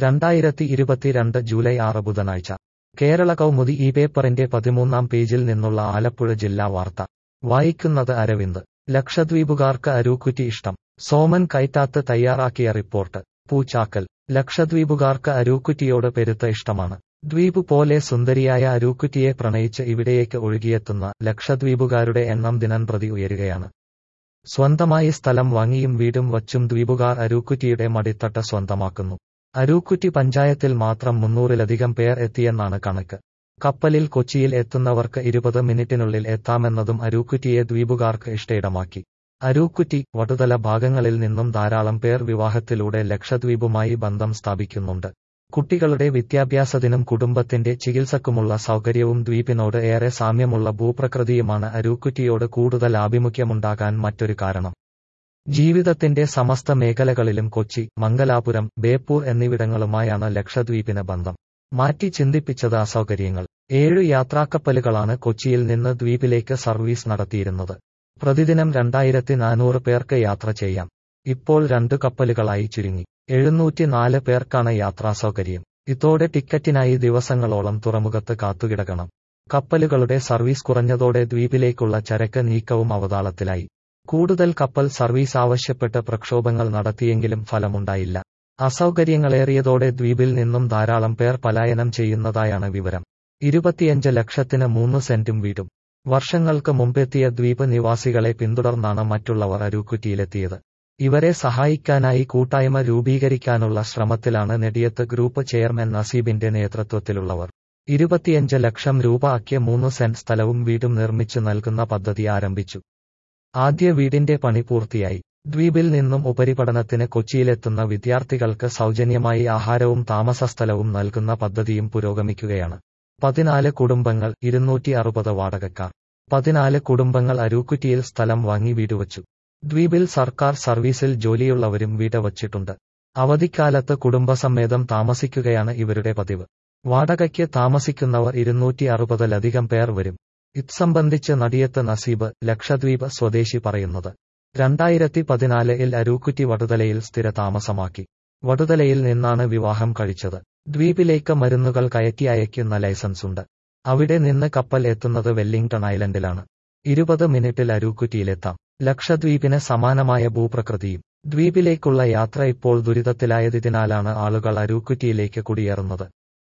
രണ്ടായിരത്തി ഇരുപത്തിരണ്ട് ജൂലൈ ആറ് ബുധനാഴ്ച കേരള കൗമുദി ഈ പേപ്പറിന്റെ പതിമൂന്നാം പേജിൽ നിന്നുള്ള ആലപ്പുഴ ജില്ലാ വാർത്ത വായിക്കുന്നത് അരവിന്ദ് ലക്ഷദ്വീപുകാർക്ക് അരൂക്കുറ്റി ഇഷ്ടം സോമൻ കൈറ്റാത്ത് തയ്യാറാക്കിയ റിപ്പോർട്ട് പൂച്ചാക്കൽ ലക്ഷദ്വീപുകാർക്ക് അരൂക്കുറ്റിയോട് പെരുത്ത ഇഷ്ടമാണ് ദ്വീപ് പോലെ സുന്ദരിയായ അരൂക്കുറ്റിയെ പ്രണയിച്ച് ഇവിടേക്ക് ഒഴുകിയെത്തുന്ന ലക്ഷദ്വീപുകാരുടെ എണ്ണം ദിനംപ്രതി ഉയരുകയാണ് സ്വന്തമായി സ്ഥലം വാങ്ങിയും വീടും വച്ചും ദ്വീപുകാർ അരൂക്കുറ്റിയുടെ മടിത്തട്ട സ്വന്തമാക്കുന്നു അരൂക്കുറ്റി പഞ്ചായത്തിൽ മാത്രം മുന്നൂറിലധികം പേർ എത്തിയെന്നാണ് കണക്ക് കപ്പലിൽ കൊച്ചിയിൽ എത്തുന്നവർക്ക് ഇരുപത് മിനിറ്റിനുള്ളിൽ എത്താമെന്നതും അരൂക്കുറ്റിയെ ദ്വീപുകാർക്ക് ഇഷ്ടയിടമാക്കി അരൂക്കുറ്റി വടുതല ഭാഗങ്ങളിൽ നിന്നും ധാരാളം പേർ വിവാഹത്തിലൂടെ ലക്ഷദ്വീപുമായി ബന്ധം സ്ഥാപിക്കുന്നുണ്ട് കുട്ടികളുടെ വിദ്യാഭ്യാസത്തിനും കുടുംബത്തിന്റെ ചികിത്സക്കുമുള്ള സൗകര്യവും ദ്വീപിനോട് ഏറെ സാമ്യമുള്ള ഭൂപ്രകൃതിയുമാണ് അരൂക്കുറ്റിയോട് കൂടുതൽ ആഭിമുഖ്യമുണ്ടാകാൻ മറ്റൊരു കാരണം ജീവിതത്തിന്റെ സമസ്ത മേഖലകളിലും കൊച്ചി മംഗലാപുരം ബേപ്പൂർ എന്നിവിടങ്ങളുമായാണ് ലക്ഷദ്വീപിന് ബന്ധം മാറ്റി ചിന്തിപ്പിച്ചത് അസൗകര്യങ്ങൾ ഏഴു യാത്രാക്കപ്പലുകളാണ് കൊച്ചിയിൽ നിന്ന് ദ്വീപിലേക്ക് സർവീസ് നടത്തിയിരുന്നത് പ്രതിദിനം രണ്ടായിരത്തി നാനൂറ് പേർക്ക് യാത്ര ചെയ്യാം ഇപ്പോൾ രണ്ടു കപ്പലുകളായി ചുരുങ്ങി എഴുന്നൂറ്റിനാല് പേർക്കാണ് യാത്രാസൗകര്യം ഇതോടെ ടിക്കറ്റിനായി ദിവസങ്ങളോളം തുറമുഖത്ത് കാത്തുകിടക്കണം കപ്പലുകളുടെ സർവീസ് കുറഞ്ഞതോടെ ദ്വീപിലേക്കുള്ള ചരക്ക് നീക്കവും അവതാളത്തിലായി കൂടുതൽ കപ്പൽ സർവീസ് ആവശ്യപ്പെട്ട് പ്രക്ഷോഭങ്ങൾ നടത്തിയെങ്കിലും ഫലമുണ്ടായില്ല അസൗകര്യങ്ങളേറിയതോടെ ദ്വീപിൽ നിന്നും ധാരാളം പേർ പലായനം ചെയ്യുന്നതായാണ് വിവരം ഇരുപത്തിയഞ്ച് ലക്ഷത്തിന് മൂന്ന് സെന്റും വീടും വർഷങ്ങൾക്ക് മുമ്പെത്തിയ ദ്വീപ് നിവാസികളെ പിന്തുടർന്നാണ് മറ്റുള്ളവർ അരൂക്കുറ്റിയിലെത്തിയത് ഇവരെ സഹായിക്കാനായി കൂട്ടായ്മ രൂപീകരിക്കാനുള്ള ശ്രമത്തിലാണ് നെടിയത്ത് ഗ്രൂപ്പ് ചെയർമാൻ നസീബിന്റെ നേതൃത്വത്തിലുള്ളവർ ഇരുപത്തിയഞ്ച് ലക്ഷം രൂപ ആക്കിയ മൂന്ന് സെന്റ് സ്ഥലവും വീടും നിർമ്മിച്ചു നൽകുന്ന പദ്ധതി ആരംഭിച്ചു ആദ്യ വീടിന്റെ പണി പൂർത്തിയായി ദ്വീപിൽ നിന്നും ഉപരിപഠനത്തിന് കൊച്ചിയിലെത്തുന്ന വിദ്യാർത്ഥികൾക്ക് സൗജന്യമായി ആഹാരവും താമസസ്ഥലവും നൽകുന്ന പദ്ധതിയും പുരോഗമിക്കുകയാണ് പതിനാല് കുടുംബങ്ങൾ ഇരുന്നൂറ്റി അറുപത് വാടകക്കാർ പതിനാല് കുടുംബങ്ങൾ അരൂക്കുറ്റിയിൽ സ്ഥലം വാങ്ങി വീടുവച്ചു ദ്വീപിൽ സർക്കാർ സർവീസിൽ ജോലിയുള്ളവരും വീട് വച്ചിട്ടുണ്ട് അവധിക്കാലത്ത് കുടുംബസമേതം താമസിക്കുകയാണ് ഇവരുടെ പതിവ് വാടകയ്ക്ക് താമസിക്കുന്നവർ ഇരുന്നൂറ്റി അറുപതിലധികം പേർ വരും ഇത് സംബന്ധിച്ച് നടിയത്ത് നസീബ് ലക്ഷദ്വീപ് സ്വദേശി പറയുന്നത് രണ്ടായിരത്തി പതിനാലിൽ അരൂക്കുറ്റി വടുതലയിൽ സ്ഥിര താമസമാക്കി വടുതലയിൽ നിന്നാണ് വിവാഹം കഴിച്ചത് ദ്വീപിലേക്ക് മരുന്നുകൾ കയറ്റി അയക്കുന്ന ലൈസൻസുണ്ട് അവിടെ നിന്ന് കപ്പൽ എത്തുന്നത് വെല്ലിംഗ്ടൺ ഐലൻഡിലാണ് ഇരുപത് മിനിറ്റിൽ അരൂക്കുറ്റിയിലെത്താം ലക്ഷദ്വീപിന് സമാനമായ ഭൂപ്രകൃതിയും ദ്വീപിലേക്കുള്ള യാത്ര ഇപ്പോൾ ദുരിതത്തിലായതിനാലാണ് ആളുകൾ അരൂക്കുറ്റിയിലേക്ക് കുടിയേറുന്നത്